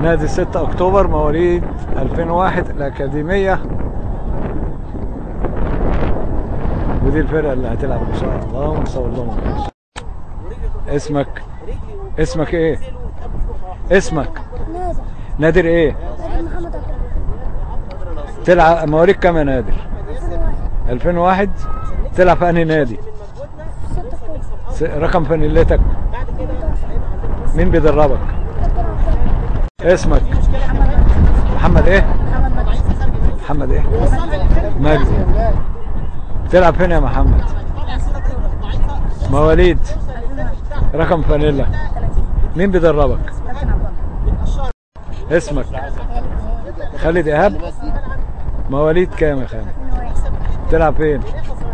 نادي 6 اكتوبر مواليد 2001 الاكاديميه ودي الفرقه اللي هتلعب ان شاء الله ونصور لهم الماتش. اسمك اسمك ايه اسمك نادر نادر ايه نادر محمد عبد الرحمن تلعب مواليد كام يا نادر 2001 2001 تلعب في انهي نادي 6 اكتوبر س- رقم فانيلتك 18 مين بيدربك كابتن عبد الله اسمك محمد محمد ايه محمد مجدي محمد ايه مجدي تلعب فين يا محمد مواليد 2001 رقم فانيلا 30 مين بيدربك كابتن عبد الله اسمك خالد ايهاب مواليد كام يا خالد 2001 تلعب فين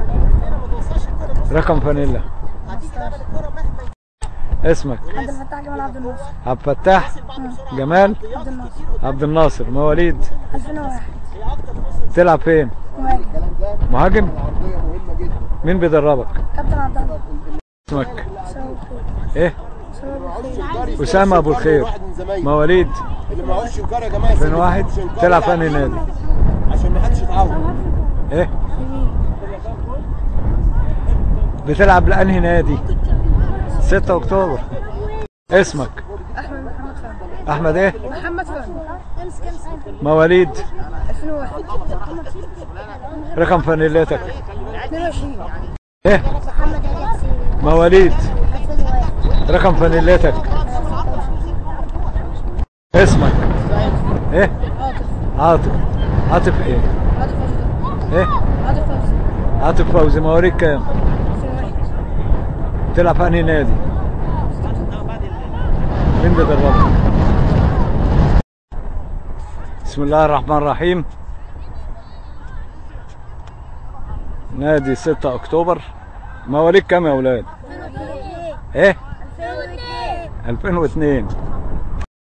رقم فانيلا 15 اسمك عبد الفتاح جمال عبد الناصر عبد الفتاح جمال عبد الناصر عبد الناصر مواليد 2001 تلعب فين مهاجم مهاجم مين بيدربك كابتن عبد الله اسمك سلام الخير ايه سلام الخير اسامه ابو الخير مواليد اللي معهوش شنكار يا جماعه 2001 تلعب في انهي نادي عشان ما حدش يتعور ايه بتلعب لانهي نادي 6 اكتوبر اسمك احمد محمد فهمي احمد ايه محمد فهمي امسك امسك مواليد 2001 رقم فانيلتك 22 ايه محمد علي حسين مواليد 2001 رقم فانيلتك اسمك ايه عاطف عاطف عاطف ايه عاطف فوزي ايه عاطف فوزي عاطف فوزي مواليد كام 2001 تلعب في انهي نادي مين بيدربك بسم الله الرحمن الرحيم نادي 6 اكتوبر مواليد كام يا اولاد ايه 2002